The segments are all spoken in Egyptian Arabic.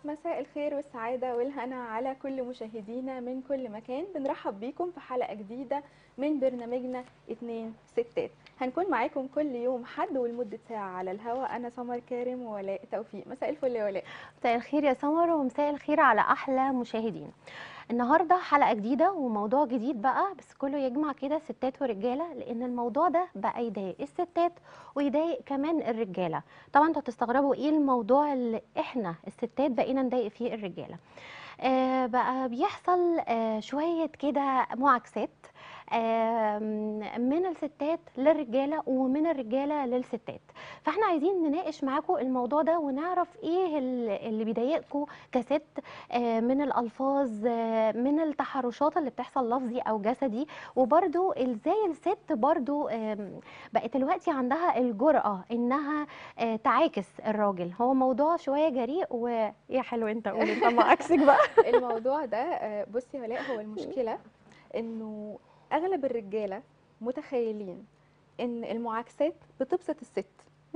مساء الخير والسعادة والهنا على كل مشاهدينا من كل مكان بنرحب بيكم في حلقة جديدة من برنامجنا اتنين ستات هنكون معاكم كل يوم حد ولمدة ساعة على الهواء أنا سمر كارم وولاء توفيق مساء الفل يا ولاء مساء الخير يا سمر ومساء الخير على احلى مشاهدين النهارده حلقه جديده وموضوع جديد بقى بس كله يجمع كده ستات ورجاله لان الموضوع ده بقى يضايق الستات ويضايق كمان الرجاله طبعا انتوا هتستغربوا ايه الموضوع اللي احنا الستات بقينا نضايق فيه الرجاله آه بقى بيحصل آه شويه كده معاكسات آه من الستات للرجاله ومن الرجاله للستات فاحنا عايزين نناقش معاكم الموضوع ده ونعرف ايه اللي بيضايقكم كست آه من الالفاظ آه من التحرشات اللي بتحصل لفظي او جسدي وبرده ازاي الست برده بقت دلوقتي عندها الجرأة انها تعاكس الراجل هو موضوع شويه جريء ويا حلو انت قول انت ما عكسك بقى الموضوع ده بصي يا ولاء هو المشكلة انه اغلب الرجالة متخيلين ان المعاكسات بتبسط الست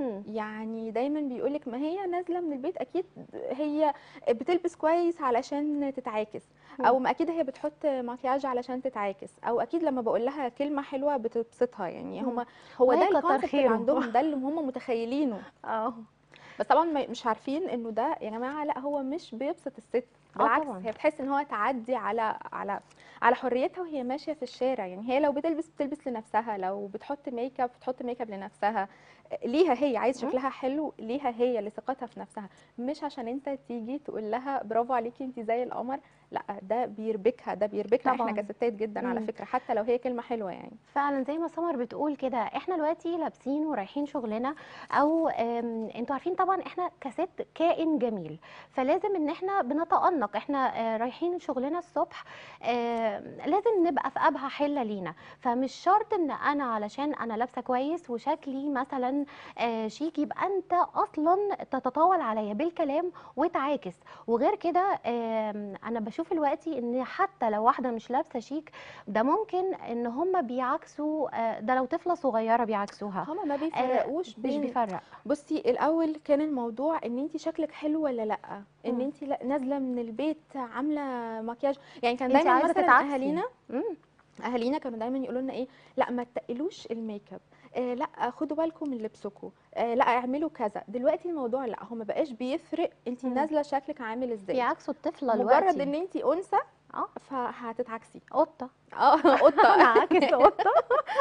يعني دايما بيقولك ما هي نازله من البيت اكيد هي بتلبس كويس علشان تتعاكس او ما اكيد هي بتحط مكياج علشان تتعاكس او اكيد لما بقول لها كلمه حلوه بتبسطها يعني هم هو ده الكونسيبت اللي عندهم ده اللي هم متخيلينه اه بس طبعا مش عارفين انه ده يا جماعه لا هو مش بيبسط الست بالعكس هي بتحس ان هو تعدي على على على حريتها وهي ماشيه في الشارع يعني هي لو بتلبس بتلبس لنفسها لو بتحط ميك اب بتحط ميك اب لنفسها ليها هي عايز شكلها حلو ليها هي لثقتها في نفسها مش عشان انت تيجي تقول لها برافو عليكي انت زي القمر لا ده بيربكها ده بيربكنا طبعاً. احنا كستات جدا على مم. فكره حتى لو هي كلمه حلوه يعني فعلا زي ما سمر بتقول كده احنا دلوقتي لابسين ورايحين شغلنا او آم، انتوا عارفين طبعا احنا كست كائن جميل فلازم ان احنا بنتأنق احنا آه، رايحين شغلنا الصبح آم، لازم نبقى في ابهى حله لينا فمش شرط ان انا علشان انا لابسه كويس وشكلي مثلا آه، شيك يبقى انت اصلا تتطاول عليا بالكلام وتعاكس وغير كده آم، انا بشوف دلوقتي ان حتى لو واحده مش لابسه شيك ده ممكن ان هم بيعكسوا آه، ده لو طفله صغيره بيعكسوها هما ما آه، بيفرقوش مش بين بيفرق بصي الاول كان الموضوع ان انت شكلك حلو ولا لا ان مم. انت نازله من البيت عامله مكياج يعني كان انت دايما عايزه مثلا تتعكسي اهالينا مم. اهالينا كانوا دايما يقولوا لنا ايه لا ما تقلوش الميك اب آه لا خدوا بالكم من لبسكم آه لا اعملوا كذا دلوقتي الموضوع لا هو ما بقاش بيفرق انت مم. نازله شكلك عامل ازاي بيعكسوا الطفله مجرد دلوقتي ان انت انثى اه فهتتعكسي قطه اه انا قطه عاكس قطه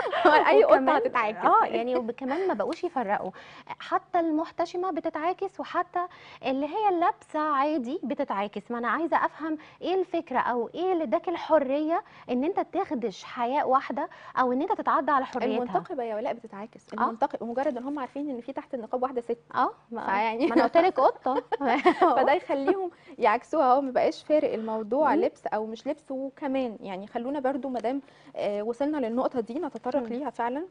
اي قطه وكمان- هتتعاكس اه يعني وكمان ما بقوش يفرقوا حتى المحتشمه بتتعاكس وحتى اللي هي اللابسه عادي بتتعاكس ما انا عايزه افهم ايه الفكره او ايه اللي اداك الحريه ان انت تخدش حياء واحده او ان انت تتعدى على حريتها المنتقبه يا ولاء بتتعاكس المنتقب مجرد ان هم عارفين ان في تحت النقاب واحده ست اه ما, فيعني ما انا قلت لك قطه فده يخليهم يعكسوها هو ما بقاش فارق الموضوع مم. لبس او مش لبس وكمان يعني خلونا برضو ما دام آه، وصلنا للنقطه دي نتطرق مم. ليها فعلا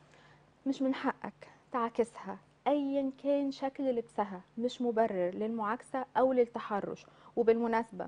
مش من حقك تعاكسها ايا كان شكل لبسها مش مبرر للمعاكسه او للتحرش وبالمناسبه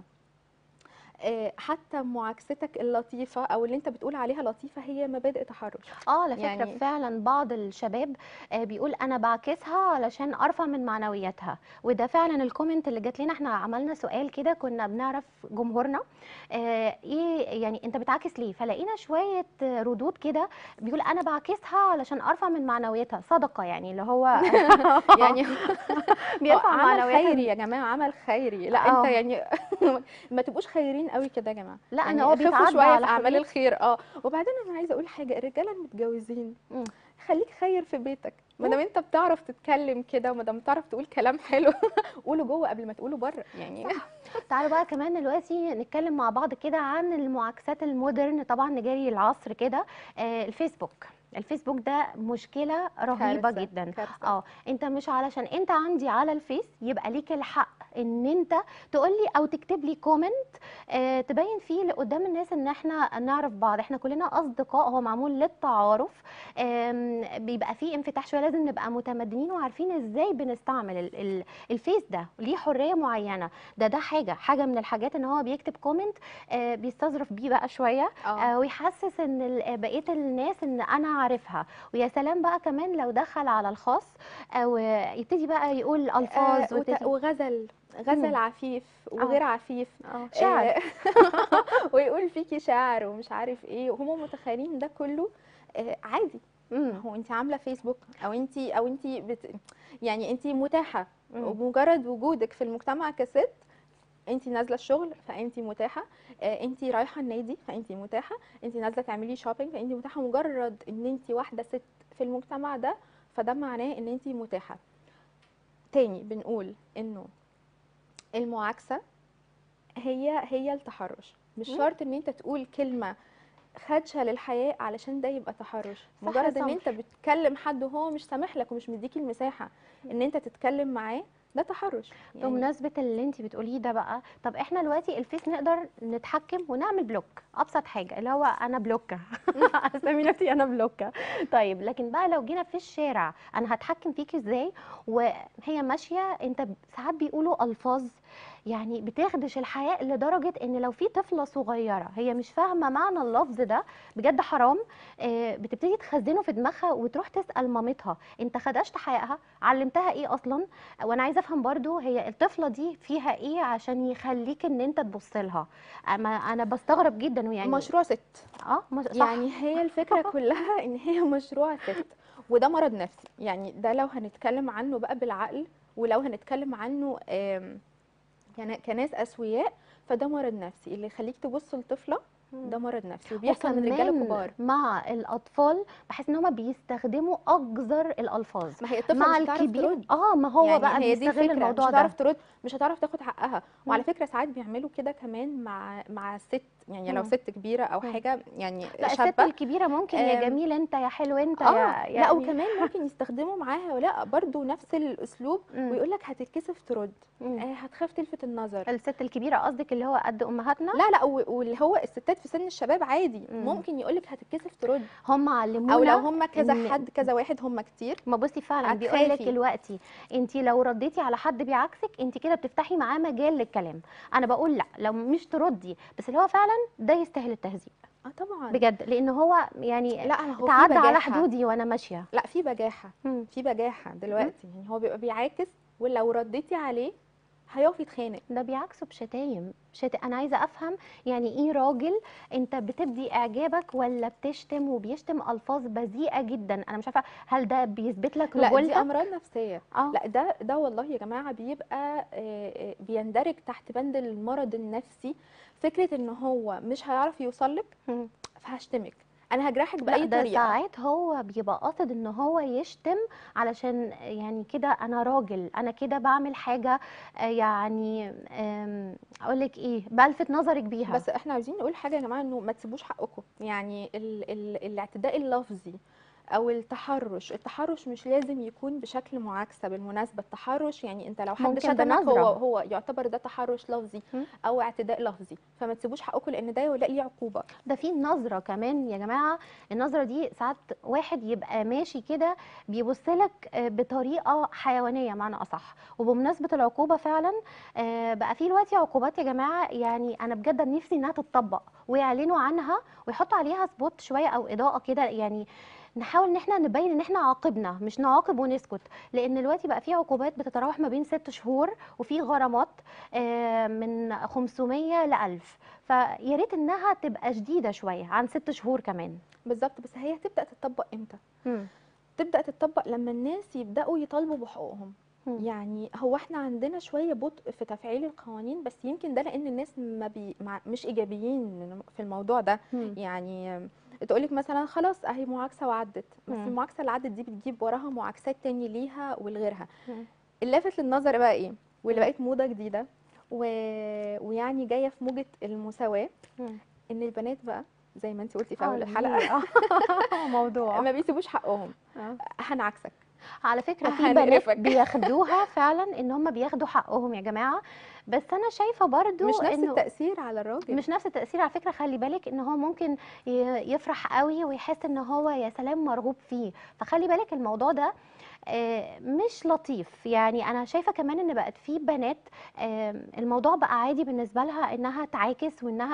آه، حتى معاكستك اللطيفه او اللي انت بتقول عليها لطيفه هي مبادئ تحرش اه على فكره يعني- فعلا بعض الشباب آه، بيقول انا بعكسها علشان ارفع من معنوياتها وده فعلا الكومنت اللي جات لنا احنا عملنا سؤال كده كنا بنعرف جمهورنا آه، ايه يعني انت بتعكس ليه فلقينا شويه آه، ردود كده بيقول انا بعكسها علشان ارفع من معنوياتها صدقه يعني اللي هو يعني بيرفع عمل معنوياتها خيري يا جماعه عمل خيري لا آه. انت يعني ما تبقوش خيرين قوي كده يا جماعه لا، يعني إن هو خفوا بيتعدى شويه على في اعمال حرية. الخير اه وبعدين انا عايزه اقول حاجه الرجاله المتجوزين مم. خليك خير في بيتك ما دام انت بتعرف تتكلم كده وما دام بتعرف تقول كلام حلو قوله جوه قبل ما تقوله بره يعني تعالوا بقى كمان دلوقتي نتكلم مع بعض كده عن المعاكسات المودرن طبعا نجاري العصر كده آه، الفيسبوك الفيسبوك ده مشكله رهيبه كارثة، جدا كارثة. اه انت مش علشان انت عندي على الفيس يبقى ليك الحق ان انت تقول لي او تكتب لي كومنت آه تبين فيه لقدام الناس ان احنا نعرف بعض احنا كلنا اصدقاء هو معمول للتعارف آم، بيبقى فيه انفتاح شويه لازم نبقى متمدنين وعارفين ازاي بنستعمل ال- ال- الفيس ده ليه حريه معينه ده ده حاجه حاجه من الحاجات ان هو بيكتب كومنت آه بيستظرف بيه بقى شويه اه آه، ويحسس ان ال- بقيه الناس ان انا عارفها ويا سلام بقى كمان لو دخل على الخاص او يبتدي بقى يقول آه، الفاظ وت- وتت- وغزل غزل مم. عفيف وغير عفيف اه شعر آه، ويقول فيكي شعر ومش عارف ايه وهم متخيلين ده كله آه، عادي مم. هو انت عامله فيسبوك او انت او انت بت يعني انت متاحه مم. ومجرد وجودك في المجتمع كست انت نازله الشغل فانت متاحه انت رايحه النادي فانت متاحه انت نازله تعملي شوبينج فانت متاحه مجرد ان انت واحده ست في المجتمع ده فده معناه ان انت متاحه تاني بنقول انه المعاكسه هي هي التحرش مش مم. شرط ان انت تقول كلمه خدشه للحياه علشان ده يبقى تحرش صح يا مجرد ان سمر. انت بتكلم حد وهو مش سامح لك ومش مديكي المساحه ان انت تتكلم معاه ده تحرش يعني بمناسبة اللي انت بتقوليه ده بقى طب احنا دلوقتي الفيس نقدر نتحكم ونعمل بلوك ابسط حاجة اللي هو انا بلوكة اسمي نفسي انا بلوكة طيب لكن بقى لو جينا في الشارع انا هتحكم فيكي ازاي وهي ماشية انت ب- ساعات بيقولوا الفاظ يعني بتخدش الحياء لدرجة ان لو في طفلة صغيرة هي مش فاهمة معنى اللفظ ده بجد حرام آه، بتبتدي تخزنه في دماغها وتروح تسأل مامتها انت خدشت حيائها علمتها ايه اصلا وانا عايزه افهم برضو هي الطفله دي فيها ايه عشان يخليك ان انت تبص لها اما انا بستغرب جدا ويعني مشروع ست اه مش صح يعني هي الفكره كلها ان هي مشروع ست وده مرض نفسي يعني ده لو هنتكلم عنه بقى بالعقل ولو هنتكلم عنه آم، كنا- كناس اسوياء فده مرض نفسي اللي يخليك تبص لطفله ده مرض نفسي وبيحصل من رجاله وكمان كبار مع الاطفال بحس ان هم بيستخدموا اقذر الالفاظ ما هي الطفله مع مش هتعرف الكبير ترد اه ما هو يعني بقى هي دي بيستغل الفكره الموضوع مش ده هتعرف ترد مش هتعرف تاخد حقها وعلى مم. فكره ساعات بيعملوا كده كمان مع مع الست يعني لو مم. ست كبيره او مم. حاجه يعني لا الست شابه الكبيره ممكن يا آم، جميل انت يا حلو انت اه يا لا يعني وكمان ممكن يستخدموا معاها لا برضو نفس الاسلوب مم. ويقول لك هتتكسف ترد مم. آه هتخاف تلفت النظر الست الكبيره قصدك اللي هو قد امهاتنا لا لا و- واللي هو الستات في سن الشباب عادي مم. ممكن يقول لك هتتكسف ترد هم علمونا او لو هم كذا إن- حد كذا واحد هم كتير ما بصي فعلا بيقول لك هتخافي. دلوقتي انت لو رديتي على حد بيعكسك انت كده بتفتحي معاه مجال للكلام انا بقول لا لو مش تردي بس اللي هو فعلا ده يستاهل التهزيء اه طبعا بجد لان هو يعني لا ما هو في تعدى على بجاحة. حدودي وانا ماشيه لا في بجاحه مم. في بجاحه دلوقتي يعني هو بيبقى بيعاكس ولو رديتي عليه هيقف يتخانق ده بيعكسوا بشتايم شت... انا عايزه افهم يعني ايه راجل انت بتبدي اعجابك ولا بتشتم وبيشتم الفاظ بذيئه جدا انا مش عارفه هل ده بيثبت لك لا دي رجولتك امراض نفسيه اه لا ده ده والله يا جماعه بيبقى آه، آه، بيندرج تحت بند المرض النفسي فكره ان هو مش هيعرف يوصل لك مم. فهشتمك انا هجرحك لا باي ده طريقه ساعات هو بيبقى قاصد ان هو يشتم علشان يعني كده انا راجل انا كده بعمل حاجه آه، يعني اقول لك ايه بلفت نظرك بيها بس احنا عايزين نقول حاجه يا جماعه انه ما تسيبوش حقكم يعني ال ال الاعتداء اللفظي او التحرش التحرش مش لازم يكون بشكل معاكسه بالمناسبه التحرش يعني انت لو حد ممكن شتمك بنظرة. هو هو يعتبر ده تحرش لفظي مم. او اعتداء لفظي فما تسيبوش حقكم لان ده ليه عقوبه ده في نظره كمان يا جماعه النظره دي ساعات واحد يبقى ماشي كده بيبص لك آه، بطريقه حيوانيه معنى اصح وبمناسبه العقوبه فعلا آه، بقى في دلوقتي عقوبات يا جماعه يعني انا بجد نفسي انها تتطبق ويعلنوا عنها ويحطوا عليها سبوت شويه او اضاءه كده يعني نحاول ان احنا نبين ان احنا عاقبنا مش نعاقب ونسكت لان دلوقتي بقى في عقوبات بتتراوح ما بين ست شهور وفي غرامات آه، من 500 ل 1000 فيا ريت انها تبقى شديده شويه عن ست شهور كمان بالظبط بس هي هتبدا تتطبق امتى مم. تبدا تتطبق لما الناس يبداوا يطالبوا بحقوقهم مم. يعني هو احنا عندنا شويه بطء في تفعيل القوانين بس يمكن ده لان الناس ما بي مع مش ايجابيين في الموضوع ده مم. يعني تقولك مثلا خلاص اهي معاكسه وعدت بس مم. المعاكسه اللي عدت دي بتجيب وراها معاكسات تاني ليها ولغيرها مم. اللافت للنظر بقى ايه واللي مم. بقت موضه جديده و... ويعني جايه في موجه المساواه مم. ان البنات بقى زي ما انت قلتي في آه، اول دي- الحلقه آه، موضوع ما بيسيبوش حقهم آه. هنعكسك على فكره في بنات هنقرفك. بياخدوها فعلا ان هم بياخدوا حقهم يا جماعه بس انا شايفه برضو مش نفس انه التاثير على الراجل مش نفس التأثير على فكرة خلي بالك ان هو ممكن ي- يفرح قوي ويحس ان هو يا سلام مرغوب فيه فخلي بالك الموضوع ده آه، مش لطيف يعني انا شايفه كمان ان بقت في بنات آه، الموضوع بقى عادي بالنسبه لها انها تعاكس وانها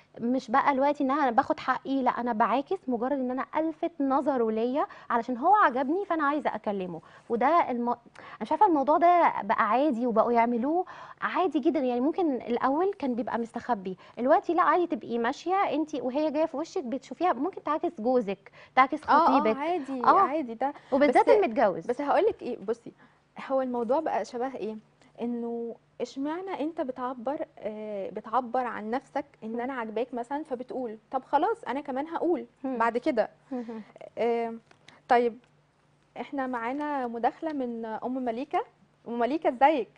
مش بقى دلوقتي ان انا باخد حقي لا انا بعاكس مجرد ان انا الفت نظره ليا علشان هو عجبني فانا عايزه اكلمه وده الم... انا مش عارفه الموضوع ده بقى عادي وبقوا يعملوه عادي جدا يعني ممكن الاول كان بيبقى مستخبي دلوقتي لا عادي تبقي ماشيه انت وهي جايه في وشك بتشوفيها ممكن تعاكس جوزك تعاكس اه اه خطيبك عادي آه. عادي ده وبالذات بس- المتجوز بس هقول لك ايه بصي هو الموضوع بقى شبه ايه انه اشمعنى انت بتعبر آه بتعبر عن نفسك ان انا عاجباك مثلا فبتقول طب خلاص انا كمان هقول مم. بعد كده مهم. آه طيب احنا معانا مداخله من ام مليكه ام مليكه ازيك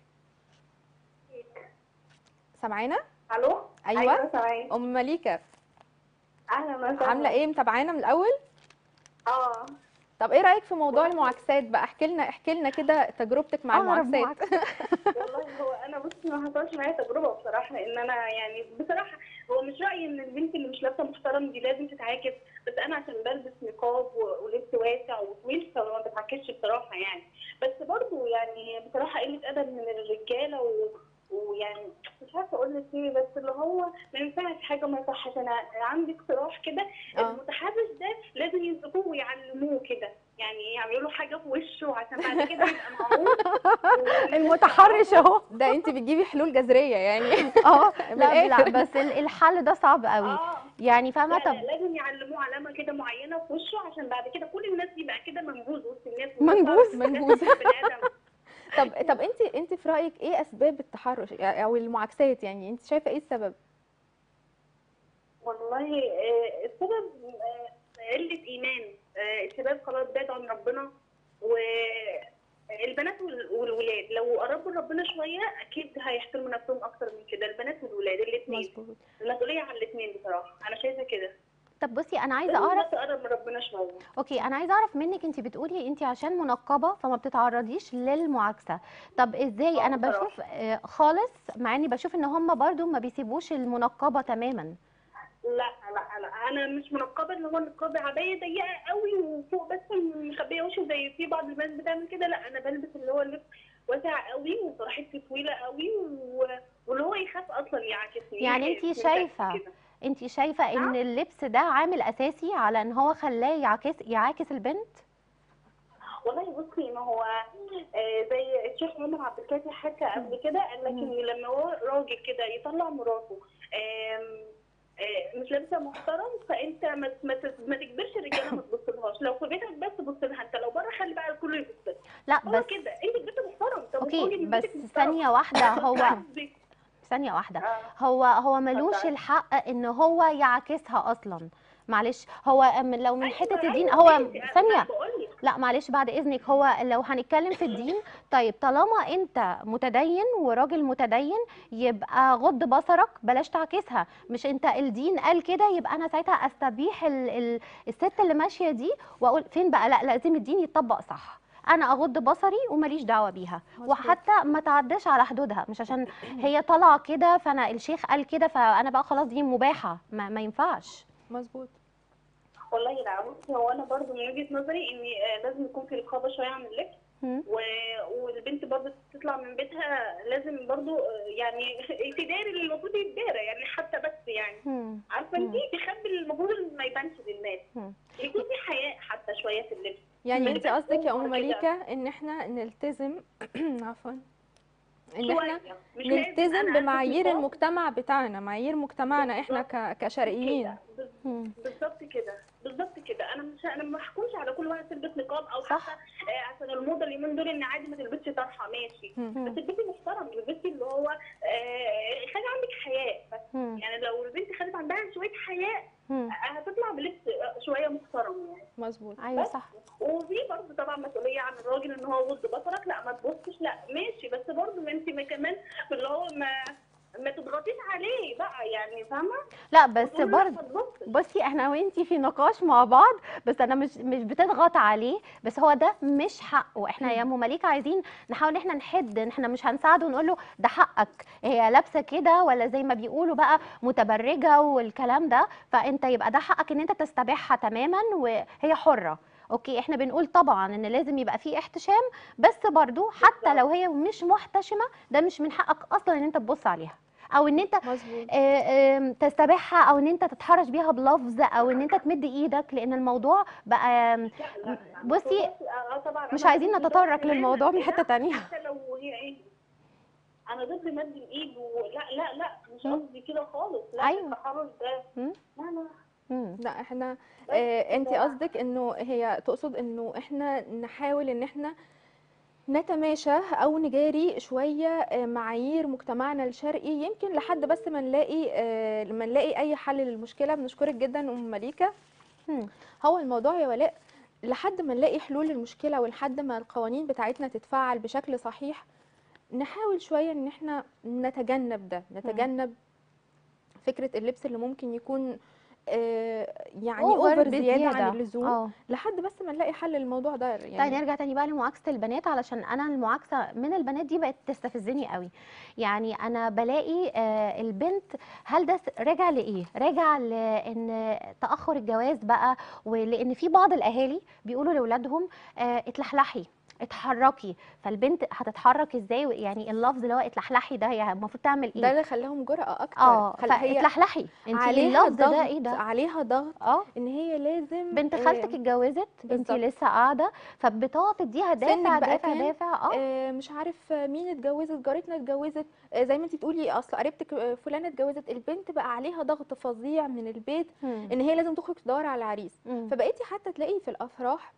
سامعانا الو ايوه سامعين ام مليكه اهلا وسهلا عامله ايه متابعانا من الاول اه طب ايه رايك في موضوع المعاكسات بقى احكي لنا احكي لنا كده تجربتك مع أغرب المعاكسات والله هو انا بصي ما حصلش معايا تجربه بصراحه ان انا يعني بصراحه هو مش رايي ان البنت اللي مش لابسه محترم دي لازم تتعاكس بس انا عشان بلبس نقاب و- ولبس واسع وطويل فما بتعكسش بصراحه يعني بس برضو يعني بصراحه قله ادب من الرجاله و... ويعني مش عارفه اقول لك ايه بس اللي هو ما ينفعش حاجه ما يصحش انا عندي اقتراح كده اه المتحرش ده لازم يمسكوه ويعلموه كده يعني يعملوا له حاجه في وشه عشان بعد كده يبقى معروف المتحرش اهو ده انت بتجيبي حلول جذريه يعني اه من لا الآخر. لا بس ال- الحل ده صعب قوي اه يعني فاهمه لا طب لا لازم يعلموه علامه كده معينه في وشه عشان بعد كده كل الناس يبقى كده منبوذ وسط الناس منبوذ؟ منبوذ. بني ادم طب طب انت انت في رايك ايه اسباب التحرش او المعاكسات يعني انت شايفه ايه السبب والله آه، السبب آه، قله ايمان آه، الشباب خلاص بعدوا عن ربنا والبنات وال- والولاد لو قربوا لربنا شويه اكيد هيحترموا نفسهم اكتر من كده البنات والولاد الاثنين مظبوط المسؤوليه على الاثنين بصراحه انا شايفه كده طب بصي انا عايزه لازم اعرف بس تقرب من ربنا شويه اوكي انا عايزه اعرف منك انت بتقولي انت عشان منقبه فما بتتعرضيش للمعاكسه طب ازاي آه، انا بصراحة. بشوف آه، خالص مع اني بشوف ان هم برضو ما بيسيبوش المنقبه تماما لا لا لا انا مش منقبه اللي هو نقاب عبايه ضيقه قوي وفوق بس مخبيه وشي زي في بعض البنات بتعمل كده لا انا بلبس اللي هو اللبس واسع قوي وطرحتي طويله قوي و... واللي هو يخاف اصلا يعاكسني يعني انتي يخاف شايفة كده. انت شايفه ان اللبس ده عامل اساسي على ان هو خلاه يعاكس يعاكس البنت والله بصي ما هو آه، زي الشيخ عمر عبد الكافي حكى قبل كده قال لك ان لما هو راجل كده يطلع مراته آم، آه، مش لابسه محترم فانت ما ما ت- ما تجبرش الرجاله ما تبصلهاش لو في بيتك بس بص لها انت لو بره خلي بقى الكل يبص لها لا هو بس كده انت البيت محترم طب اوكي قولي إن بس بيتك محترم. ثانيه واحده هو قصدي. ثانيه واحده آه. هو هو ملوش اتفضلي. الحق ان هو يعاكسها اصلا معلش هو من- لو من أيوة، حته الدين أيوة، هو ماشي، أنا ثانيه بقول لك. لا معلش بعد اذنك هو لو هنتكلم في الدين طيب طالما انت متدين وراجل متدين يبقى غض بصرك بلاش تعكسها مش انت الدين قال كده يبقى انا ساعتها استبيح ال ال الست اللي ماشيه دي واقول فين بقى لا لازم الدين يتطبق صح انا اغض بصري وماليش دعوه بيها مظبوط. وحتى ما تعداش على حدودها مش عشان هي طالعه كده فانا الشيخ قال كده فانا بقى خلاص دي مباحه ما, ما ينفعش مظبوط والله لا بصي هو انا برضو من وجهه نظري ان آه، لازم يكون في رقابه شويه عن اللبس مم. و- والبنت برضو تطلع من بيتها لازم برضو آه، يعني تداري اللي المفروض يتدارى يعني حتى بس يعني مم. عارفه انت تخبي المفروض اللي ما يبانش للناس مم. يكون في حياء حتى شويه في اللبس يعني مم. انت قصدك يا ام كده. مليكه ان احنا نلتزم عفوا ان احنا شوية. مش لازم. نلتزم أنا بمعايير عندي المجتمع بتاعنا معايير مجتمعنا احنا ك- كشرقيين كده. مم. بالظبط كده بالظبط كده انا مش انا ما بحكمش على كل واحد تلبس نقاب او صح. حتى آه، عشان الموضه اليومين دول ان عادي ما تلبسش طرحه ماشي مم. بس البسي محترم البسي اللي هو آه، خلي عندك حياء بس مم. يعني لو البنت خدت عندها شويه حياء مم. آه، هتطلع بلبس آه، شويه محترم يعني مظبوط ايوه صح وفي برضه طبعا مسؤوليه عن الراجل ان هو يغض بصرك لا ما تبصش لا ماشي بس برضه ما انت ما كمان اللي هو ما ما تضغطيش عليه بقى يعني فاهمه؟ لا بس وتقولي له برضه ما تبصش. بصي احنا وانتي في نقاش مع بعض بس انا مش مش بتضغط عليه بس هو ده مش حقه احنا يا ام مليكه عايزين نحاول ان احنا نحد ان احنا مش هنساعده ونقول له ده حقك هي لابسه كده ولا زي ما بيقولوا بقى متبرجه والكلام ده فانت يبقى ده حقك ان انت تستبيحها تماما وهي حره اوكي احنا بنقول طبعا ان لازم يبقى في احتشام بس برضو حتى لو هي مش محتشمه ده مش من حقك اصلا ان انت تبص عليها او ان انت مظبوط آه، آم، تستبيحها او ان انت تتحرش بيها بلفظ او ان انت تمد ايدك لان الموضوع بقى آم، لا لا بصي، آه طبعا مش أنا عايزين ضد نتطرق كمان للموضوع من حته لا، تانية حتى لو هي عيب انا ضد مد الايد ولا لا لا مش مم. قصدي كده خالص لا أيوة. التحرش ده مم. لا لا مم. لا احنا بس آه انت كده. قصدك انه هي تقصد انه احنا نحاول ان احنا نتماشى او نجاري شويه آه، معايير مجتمعنا الشرقي يمكن لحد بس ما نلاقي آه، لما نلاقي اي حل للمشكله بنشكرك جدا ام مليكه مم. هو الموضوع يا ولاء لحد ما نلاقي حلول للمشكله ولحد ما القوانين بتاعتنا تتفعل بشكل صحيح نحاول شويه ان احنا نتجنب ده نتجنب فكره اللبس اللي ممكن يكون آه، يعني أوفر اوفر زياده بزيادة. عن اللزوم اه لحد بس ما نلاقي حل للموضوع ده طيب يعني نرجع تاني بقى لمعاكسه البنات علشان انا المعاكسه من البنات دي بقت تستفزني قوي يعني انا بلاقي آه، البنت هل ده س- راجع لايه راجع لان تاخر الجواز بقى ولان في بعض الاهالي بيقولوا لاولادهم آه، اتلحلحي اتحركي فالبنت هتتحرك ازاي يعني اللفظ اللي هو اتلحلحي ده هي المفروض تعمل ده ايه اللي خلاهم جرأة اكتر اه خل- هي فاتلحلحي انت عليها اللفظ ده ضغط ايه ده عليها ضغط اه ان هي لازم بنت آه، خالتك اتجوزت انت بالظبط. لسه قاعده فبتقعد تديها دافع سنك بقى دافع كام؟ دافع اه آه، مش عارف آه، مين اتجوزت جارتنا اتجوزت آه، زي ما انت تقولي اصل قريبتك آه، فلانه اتجوزت البنت بقى عليها ضغط فظيع من البيت مم. ان هي لازم تخرج تدور على عريس مم. فبقيتي حتى تلاقي في الافراح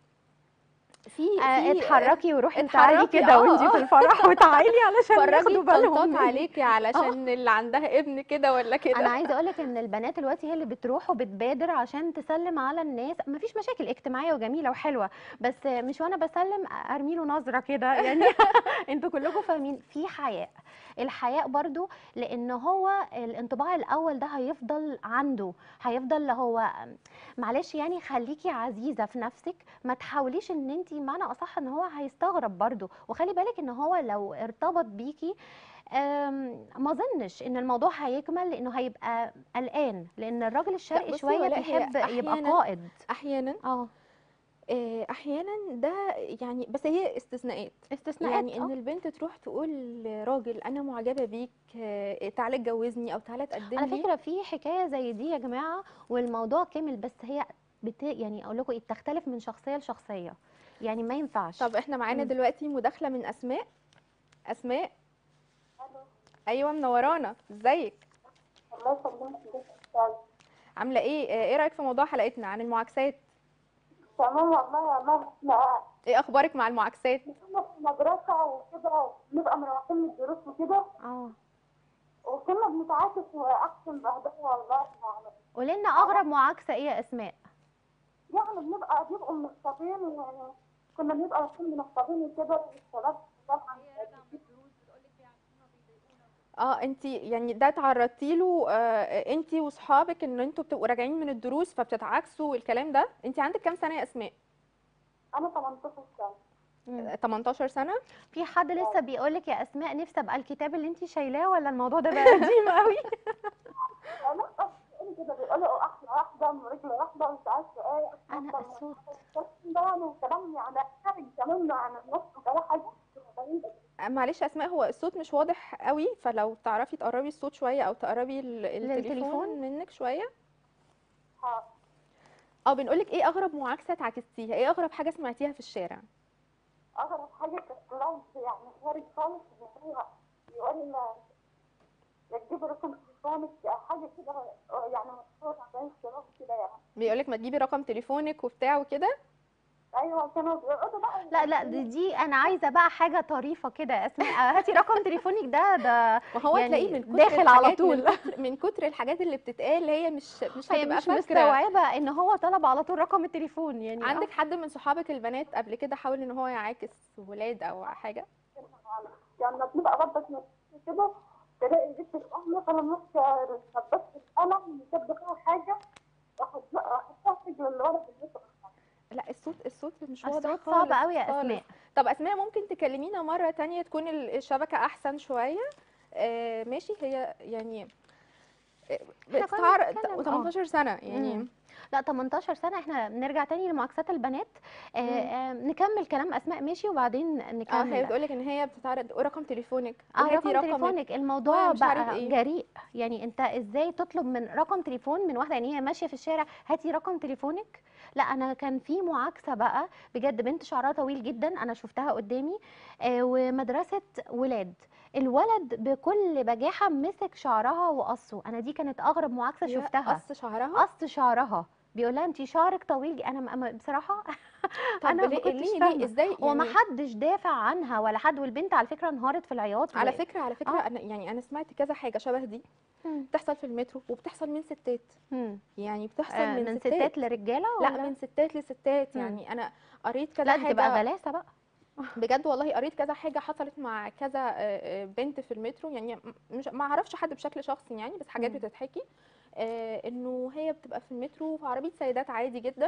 في آه، في اتحركي وروحي اتحركي، تعالي كده آه، وانتي آه. في الفرح وتعالي علشان فرجي ياخدوا بالهم الطنطات منك. عليكي علشان اللي عندها ابن كده ولا كده انا عايزه اقول لك ان البنات دلوقتي هي اللي بتروح وبتبادر عشان تسلم على الناس مفيش مشاكل اجتماعيه وجميله وحلوه بس مش وانا بسلم ارمي له نظره كده يعني انتوا كلكم فاهمين في حياء الحياء برضو لان هو الانطباع الاول ده هيفضل عنده هيفضل اللي هو معلش يعني خليكي عزيزه في نفسك ما تحاوليش ان انت معنى اصح ان هو هيستغرب برضو وخلي بالك ان هو لو ارتبط بيكي أم، ما اظنش ان الموضوع هيكمل لانه هيبقى قلقان لان الراجل الشرقي بصي شويه ولاء، هي بيحب يبقى أحياناً- قائد احيانا اه آه، احيانا ده يعني بس هي استثناءات استثناءات يعني ان آه. البنت تروح تقول لراجل انا معجبه بيك آه، تعالى اتجوزني او تعالى تقدم على لي فكره في حكايه زي دي يا جماعه والموضوع كامل بس هي بت... يعني اقول لكم ايه بتختلف من شخصيه لشخصيه يعني ما ينفعش طب احنا معانا مم. دلوقتي مداخله من اسماء اسماء ايوه منورانا ازيك الله يسلمك عامله ايه آه، ايه رايك في موضوع حلقتنا عن المعاكسات تمام والله والله احنا ايه اخبارك مع المعاكسات كنا في المدرسة وكده نبقى مروحين من الدروس وكده اه وكنا بنتعاكس وأحسن بهدلة والله يعني قولي لنا اغرب معاكسه ايه يا اسماء يعني بنبقى بيبقوا منصبين يعني كنا بنبقى رايحين منصبين وكده الشباب طبعا اه انت يعني ده تعرضتي له آه انت واصحابك ان انتوا بتبقوا راجعين من الدروس فبتتعاكسوا والكلام ده انت عندك كام سنه يا اسماء أنا 18 سنة مم. آه، 18 سنه في حد لسه بيقول لك يا اسماء نفسي ابقى الكتاب اللي انت شايلاه ولا الموضوع ده بقى قديم قوي أنا أصلا كده بيقولوا أحلى واحدة من رجل واحدة ومش عارفة إيه انا أفضل من الصوت ده يعني كلام يعني خارج كمان عن النص وكده حاجة غريبة آه، معلش يا اسماء هو الصوت مش واضح قوي فلو تعرفي تقربي الصوت شويه او تقربي ال- للتليفون؟ التليفون منك شويه ها. اه بنقولك ايه اغرب معاكسه اتعاكستيها ايه اغرب حاجه سمعتيها في الشارع أغرب حاجة كانت لفظ يعني خارج خالص وهو يقول يا تجيب رقم تليفونك حاجة كده يعني مشهورة بين الشباب كده يعني بيقولك ما تجيبي رقم تليفونك وبتاع وكده أيوة كانوا بيقعدوا بقى لا لا دي, دي انا عايزه بقى حاجه طريفه كده يا اسماء هاتي رقم تليفونك ده ده ما هو يعني تلاقيه من كتر داخل على الحاجات- طول. من كتر, من كتر الحاجات اللي بتتقال هي مش مش هي هتبقى مش فاكره مستوعبه ان هو طلب على طول رقم التليفون يعني عندك حد من صحابك البنات قبل كده حاول ان هو يعاكس ولاد او حاجه يعني لما بنبقى غضبت نفسي كده تلاقي جبت الأم مثلا ماسكة لبست القلم وكاتبة فيها حاجة وأحط- أحطها في رجل اللي ورا في البيت لا الصوت الصوت مش آه، واضح الصوت خالص صعب قوي يا خالص. اسماء طب اسماء ممكن تكلمينا مره تانية تكون ال- الشبكه احسن شويه آه ماشي هي يعني آه، إحنا كنا بتتعرض بنتكلم، آه. و18 سنه يعني مم. لا 18 سنه احنا نرجع تاني لمعاكسات البنات آه مم. آه نكمل كلام اسماء ماشي وبعدين اه نكمل هي بتقولك ان هي بتتعرض رقم تليفونك اه وهاتي رقم رقمك. تليفونك الموضوع مش عارف بقى إيه. جريء يعني انت ازاي تطلب من رقم تليفون من واحده يعني هي ماشيه في الشارع هاتي رقم تليفونك لا انا كان في معاكسه بقى بجد بنت شعرها طويل جدا انا شفتها قدامي آه ومدرسه ولاد الولد بكل بجاحه مسك شعرها وقصه انا دي كانت اغرب معاكسه يا شفتها قص شعرها قص شعرها بيقول لها انت شعرك طويل ج- انا أنا بصراحه طب انا ما ليه كنتش ليه, فاهمة. ليه ازاي هو ما يعني حدش دافع عنها ولا حد والبنت على فكره انهارت في العياط على و- فكره على فكره آه. انا يعني انا سمعت كذا حاجه شبه دي مم. بتحصل في المترو وبتحصل من ستات مم. يعني بتحصل آه، من, من ستات, ستات لرجاله لا ولا من ستات لستات مم. يعني انا قريت كذا لا دي تبقى حاجه غلاسه بقى بجد والله قريت كذا حاجه حصلت مع كذا آه، آه، بنت في المترو يعني م- مش ما اعرفش حد بشكل شخصي يعني بس حاجات مم. بتتحكي آه، انه هي بتبقى في المترو في عربيه سيدات عادي جدا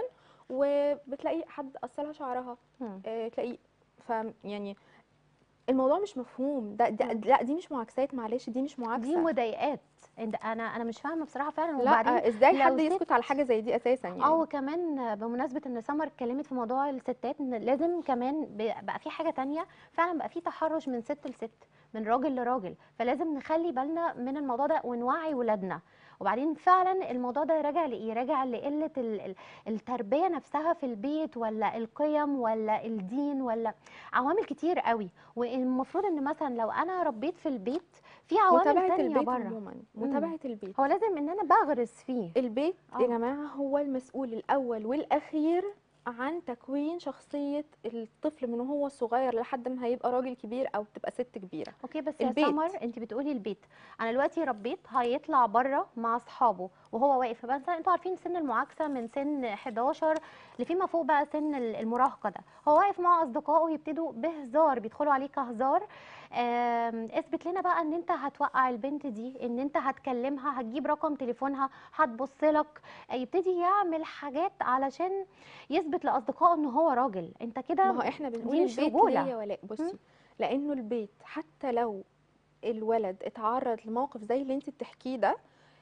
وبتلاقي حد قصلها شعرها مم. آه، تلاقي ف يعني الموضوع مش مفهوم ده, ده مم. لا دي مش معاكسات معلش دي مش معاكسه دي مضايقات انت انا انا مش فاهمه بصراحه فعلا لا وبعدين ازاي لو حد ست- يسكت على حاجه زي دي اساسا يعني اه وكمان بمناسبه ان سمر اتكلمت في موضوع الستات ان لازم كمان ب- بقى في حاجه تانية فعلا بقى في تحرش من ست لست من راجل لراجل فلازم نخلي بالنا من الموضوع ده ونوعي ولادنا وبعدين فعلا الموضوع ده راجع لايه راجع لقله ال- ال- التربيه نفسها في البيت ولا القيم ولا الدين ولا عوامل كتير قوي والمفروض ان مثلا لو انا ربيت في البيت في عوامل متابعه تانية البيت بره عموما متابعه البيت هو لازم ان انا بغرس فيه البيت يا آه. جماعه هو المسؤول الاول والاخير عن تكوين شخصيه الطفل من وهو صغير لحد ما هيبقى راجل كبير او تبقى ست كبيره اوكي بس يا البيت. سمر انت بتقولي البيت انا دلوقتي ربيت هيطلع بره مع اصحابه وهو واقف مثلا انتوا عارفين سن المعاكسه من سن 11 لفيما فوق بقى سن ال- المراهقه ده هو واقف مع اصدقائه يبتدوا بهزار بيدخلوا عليه كهزار آم، اثبت لنا بقى ان انت هتوقع البنت دي ان انت هتكلمها هتجيب رقم تليفونها هتبص لك يبتدي يعمل حاجات علشان يثبت لاصدقائه ان هو راجل انت كده ما هو احنا بنقول دي مش البيت رجولة. ليه يا ولاء مم. بصي لانه البيت حتى لو الولد اتعرض لموقف زي اللي انت بتحكيه ده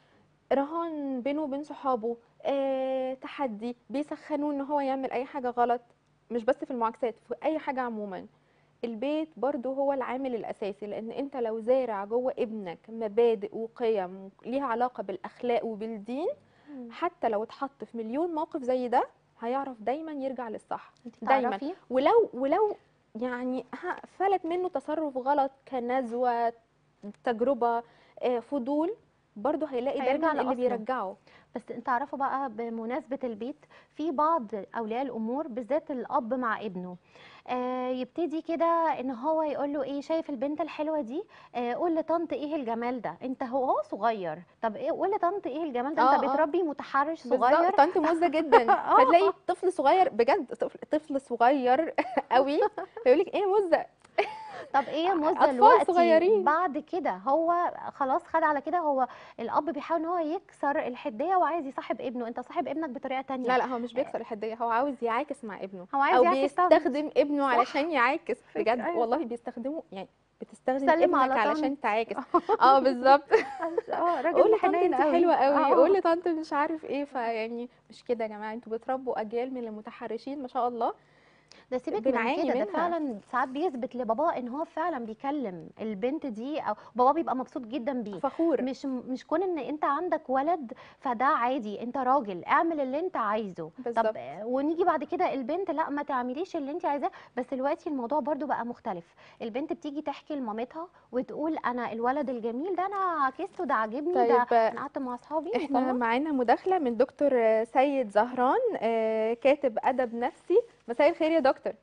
رهان بينه وبين صحابه آه، تحدي بيسخنوه ان هو يعمل اي حاجه غلط مش بس في المعاكسات في اي حاجه عموما البيت برضو هو العامل الاساسي لان انت لو زارع جوه ابنك مبادئ وقيم ليها علاقه بالاخلاق وبالدين مم. حتى لو اتحط في مليون موقف زي ده هيعرف دايما يرجع للصح انت دايما. تعرفي ولو ولو يعني ها- فلت منه تصرف غلط كنزوه تجربه آه، فضول برضه هيلاقي هيرجع دايما اللي لأصله. بيرجعه بس انت عارفه بقى بمناسبه البيت في بعض اولياء الامور بالذات الاب مع ابنه آه يبتدي كده ان هو يقول له ايه شايف البنت الحلوه دي آه قول لطنط ايه الجمال ده انت هو هو صغير طب ايه قول لطنط ايه الجمال ده انت آه، آه. بتربي متحرش صغير بالظبط طنط موزه جدا آه. فتلاقي طفل صغير بجد طفل, طفل صغير قوي فيقول لك ايه موزه طب ايه يا موزه أطفال دلوقتي صغيرين. بعد كده هو خلاص خد على كده هو الاب بيحاول ان هو يكسر الحديه وعايز يصاحب ابنه انت صاحب ابنك بطريقه تانية لا لا هو مش بيكسر الحديه هو عاوز يعاكس مع ابنه هو عايز او يعكس طبعاً. بيستخدم ابنه صح. علشان يعاكس بجد أيوة. والله بيستخدمه يعني بتستخدم سلم ابنك على علشان طنط. تعاكس اه بالظبط اه راجل قول لطنط حنين انت قوي. حلوه قوي آه. قول لطنط مش عارف ايه فيعني مش كده يا جماعه انتوا بتربوا اجيال من المتحرشين ما شاء الله ده سيبك من بنعاني كده ده منها. فعلا ساعات بيثبت لباباه ان هو فعلا بيكلم البنت دي او باباه بيبقى مبسوط جدا بيه فخور مش مش كون ان انت عندك ولد فده عادي انت راجل اعمل اللي انت عايزه بالظبط. طب ونيجي بعد كده البنت لا ما تعمليش اللي انت عايزاه بس دلوقتي الموضوع برضو بقى مختلف البنت بتيجي تحكي لمامتها وتقول انا الولد الجميل ده انا عكسته ده عاجبني ده طيب انا قعدت مع اصحابي احنا وخلاص. معانا مداخله من دكتور سيد زهران آه، كاتب ادب نفسي مساء الخير يا دكتور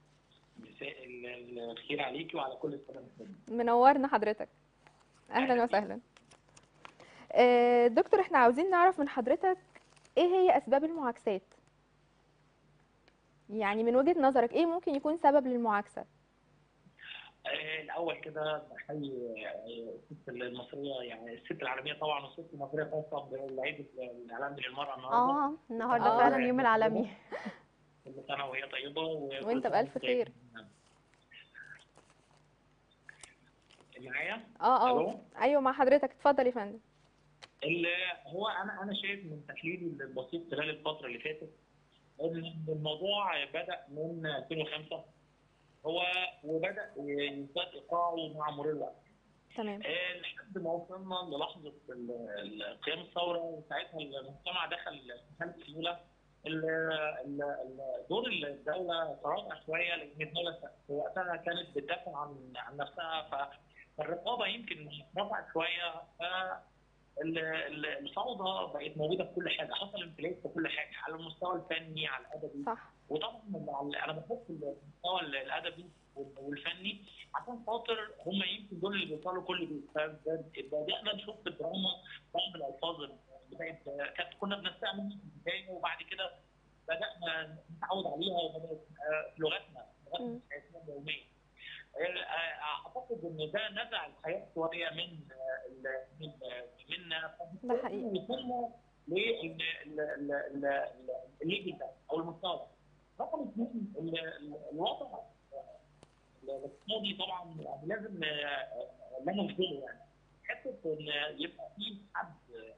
مساء ال- الخير عليكي وعلى كل السلام منورنا حضرتك اهلا وسهلا آه، دكتور احنا عاوزين نعرف من حضرتك ايه هي اسباب المعاكسات يعني من وجهة نظرك ايه ممكن يكون سبب للمعاكسة آه، الاول كده بحيي آه، الست المصريه يعني الست العالميه طبعا والست المصريه خاصه بالعيد العالمي للمراه النهارده اه النهارده آه. فعلا يوم العالمي كل سنه وهي طيبه وكل وانت سنة بألف وانت خير. طيب. معايا اه اه الو ايوه مع حضرتك اتفضل يا فندم ال- هو انا انا شايف من تحليلي البسيط خلال الفتره اللي فاتت ان الموضوع بدا من 2005 هو وبدا يزداد ايقاعه مع مرور الوقت تمام آه، لحد ما وصلنا للحظه ال- ال- قيام الثوره وساعتها المجتمع دخل في حاله سيوله ال- ال- ال- دور الدوله تراجع شويه لان الدوله في وقتها كانت بتدافع عن عن نفسها فالرقابه يمكن رفعت شويه ف ال- ال- الفوضى بقت موجوده في كل حاجه حصل انفلات في كل حاجه على المستوى الفني على الادبي صح وطبعا على- انا بحط المستوى الادبي والفني عشان خاطر هم يمكن دول اللي بيوصلوا كل بيت فبدانا نشوف في الدراما بعض الالفاظ اللي بقت كانت كنا بنستعملها في البدايه وبعد كده بدانا نتعود عليها وبدات تبقى في لغتنا لغتنا مم. حياتنا اليوميه آه، اعتقد ان ده نزع الحياه شويه من آه، ال- من منا ده حقيقي. وصلنا للليفل ده او المستوى ده. رقم اثنين ال- ال- الوضع آه، الاقتصادي طبعا يعني لازم آه، لا نهزله يعني حته ان يبقى في حد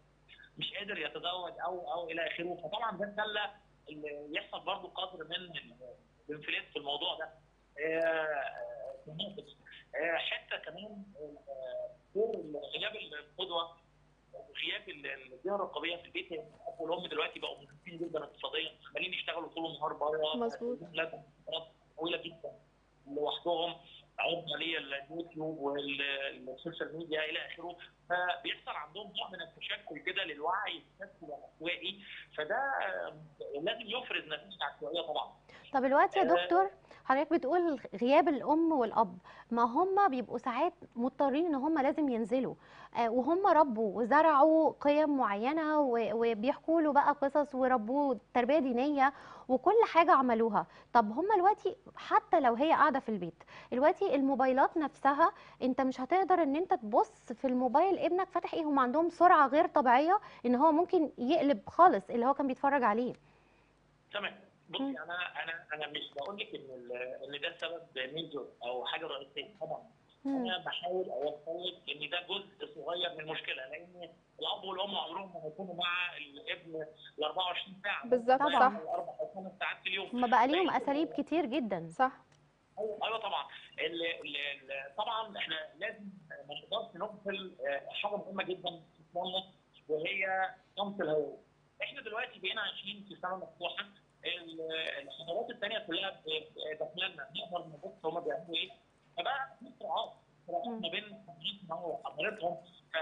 مش قادر يتزوج او او الى اخره فطبعا ده خلى ال- يحصل برضه قدر من ال- الانفلات في الموضوع ده آه، آه، في النقطة. آه، حته كمان آه، دور غياب القدوه وغياب ال- الجهه الرقابيه في البيت يعني الاب والام دلوقتي بقوا مهمين جدا اقتصاديا عمالين يشتغلوا طول النهار بره مظبوط. لازم فترات طويله جدا لوحدهم عرضه لليوتيوب والسوشيال ميديا الى اخره فبيحصل عندهم نوع من التشكل كده للوعي التشكل العشوائي فده آه، لازم يفرز نتيجه عشوائيه طبعا طب الوقت يا آه. دكتور حضرتك بتقول غياب الام والاب ما هم بيبقوا ساعات مضطرين ان هم لازم ينزلوا آه، وهم ربوا وزرعوا قيم معينه و- وبيحكوا له بقى قصص وربوه تربيه دينيه وكل حاجه عملوها طب هم دلوقتي حتى لو هي قاعده في البيت دلوقتي الموبايلات نفسها انت مش هتقدر ان انت تبص في الموبايل ابنك فاتح ايه هم عندهم سرعه غير طبيعيه ان هو ممكن يقلب خالص اللي هو كان بيتفرج عليه تمام بصي مم. انا انا انا مش بقول لك ان ال- ان ده سبب ميجور او حاجه رئيسيه طبعا مم. انا بحاول اوصل لك ان ده جزء صغير من المشكله لان الاب والام عمرهم ما هيكونوا مع الابن ال 24 ساعه بالظبط، طبعاً. صح. اربع او خمس ساعات في اليوم هم بقى ليهم اساليب كتير جدا صح ايوه أيوة طبعا ال ال ال طبعا احنا لازم ما نقدرش نغفل آه، حاجه مهمه جدا في اسلامنا وهي صمت الهويه. احنا دلوقتي بقينا عايشين في سنه مفتوحه ال- الحضارات الثانيه كلها ب- داخله لنا نقدر نبص هما بيعملوا ايه فبقى في صراعات صراعات ما بين حضارتنا وحضارتهم ف-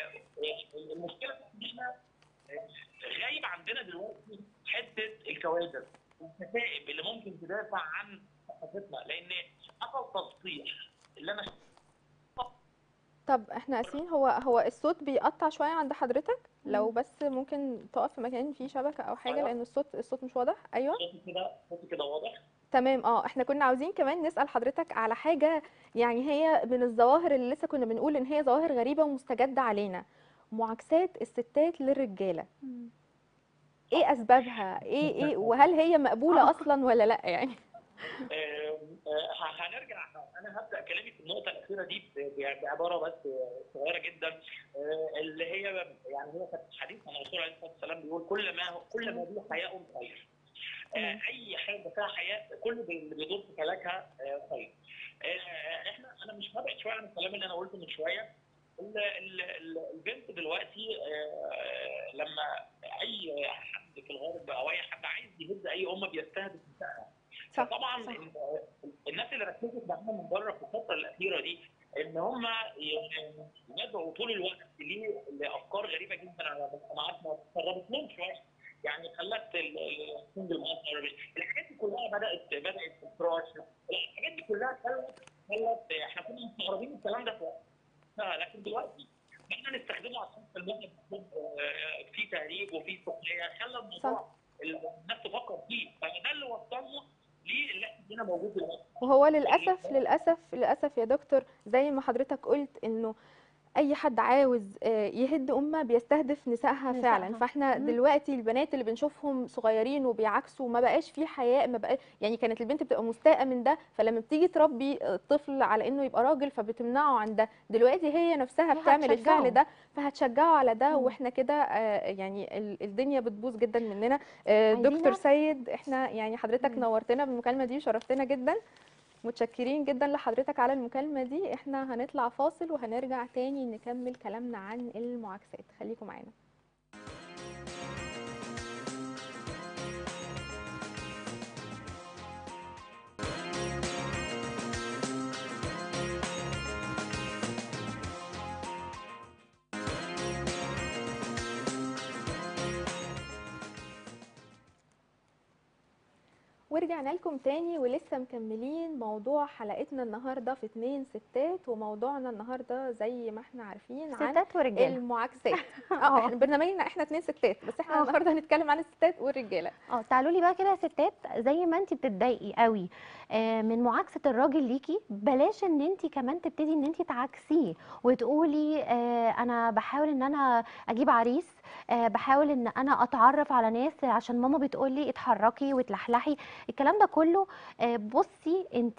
آه، المشكله ان احنا آه، غايب عندنا دلوقتي حته الكوادر والكتائب اللي ممكن تدافع عن ثقافتنا لان حصل تصحيح اللي انا طب احنا اسفين هو هو الصوت بيقطع شويه عند حضرتك لو مم. بس ممكن تقف في مكان فيه شبكه او حاجه أيوة. لان الصوت الصوت مش واضح ايوه صوتي كده صوتي كده واضح تمام اه احنا كنا عاوزين كمان نسأل حضرتك على حاجة يعني هي من الظواهر اللي لسه كنا بنقول ان هي ظواهر غريبة ومستجدة علينا معاكسات الستات للرجالة ايه اسبابها ايه ايه وهل هي مقبولة اصلا ولا لا يعني آه، آه، هنرجع انا هبدا كلامي في النقطه الاخيره دي ب- بعباره بس صغيره جدا آه، اللي هي يعني هي كانت حديث عن الرسول عليه الصلاه والسلام بيقول كل ما كل ما به حياء خير آه، اي حاجه فيها حياء كل اللي بيدور في فلكها آه، خير آه، احنا انا مش هبعد شويه عن الكلام اللي انا قلته من شويه ال- ال- ال- البنت دلوقتي آه، لما اي حد في الغرب او اي حد عايز يهز اي ام بيستهدف نسائها صح، طبعا صح. الناس اللي ركزت معانا من بره في الفتره الاخيره دي ان هم يدعوا طول الوقت ليه- لافكار غريبه جدا على مجتمعاتنا قربتهم شويه يعني خلت السنجل ماذر الحاجات دي كلها بدات بدات تفراش الحاجات دي كلها خلت خلت احنا كنا مستغربين الكلام ده في وقتها لكن دلوقتي احنا نستخدمه عشان في الموقف في تهريج وفي سخريه خلى الموضوع الناس تفكر فيه فده اللي وصلنا للي احنا فينا موجود دلوقتي وهو للأسف للأسف للأسف يا دكتور زي ما حضرتك قلت إنه اي حد عاوز آه، يهد امه بيستهدف نسائها نسائها. فعلا فاحنا مم. دلوقتي البنات اللي بنشوفهم صغيرين وبيعكسوا ما بقاش في حياء ما بقى يعني كانت البنت بتبقى مستاءه من ده فلما بتيجي تربي الطفل على انه يبقى راجل فبتمنعه عن ده دلوقتي هي نفسها بتعمل وهتشجعه. الفعل ده فهتشجعه على ده مم. واحنا كده آه، يعني ال- الدنيا بتبوظ جدا مننا آه، عايزين دكتور نعرف- سيد احنا يعني حضرتك مم. نورتنا بالمكالمه دي وشرفتنا جدا متشكرين جدا لحضرتك على المكالمة دي احنا هنطلع فاصل وهنرجع تاني نكمل كلامنا عن المعاكسات خليكم معانا ورجعنا لكم تاني ولسه مكملين موضوع حلقتنا النهارده في اتنين ستات وموضوعنا النهارده زي ما احنا عارفين عن ستات ورجاله المعاكسات اه اه. احنا برنامجنا احنا اتنين ستات بس احنا اه. النهارده هنتكلم عن الستات والرجاله اه تعالوا لي بقى كده يا ستات زي ما انت بتتضايقي قوي آه، من معاكسه الراجل ليكي بلاش ان انت كمان تبتدي ان انت تعاكسيه وتقولي آه، انا بحاول ان انا اجيب عريس آه، بحاول ان انا اتعرف على ناس عشان ماما بتقولي اتحركي وتلحلحي الكلام ده كله آه، بصي انت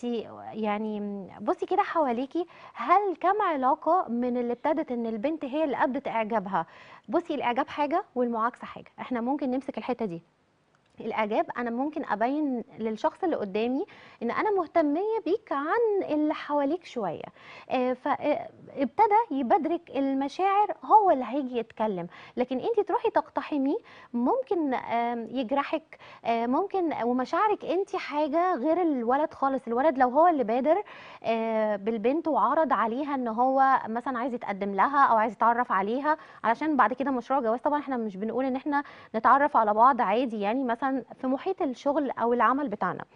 يعني بصي كده حواليكي هل كم علاقه من اللي ابتدت ان البنت هي اللي ابدت اعجابها بصي الاعجاب حاجه والمعاكسه حاجه احنا ممكن نمسك الحته دي الاعجاب انا ممكن ابين للشخص اللي قدامي ان انا مهتميه بيك عن اللي حواليك شويه آه، فابتدى يبادرك المشاعر هو اللي هيجي يتكلم لكن انت تروحي تقتحميه ممكن آم، يجرحك آه، ممكن ومشاعرك انت حاجه غير الولد خالص الولد لو هو اللي بادر آه، بالبنت وعرض عليها ان هو مثلا عايز يتقدم لها او عايز يتعرف عليها علشان بعد كده مشروع جواز طبعا احنا مش بنقول ان احنا نتعرف على بعض عادي يعني مثلا في محيط الشغل او العمل بتاعنا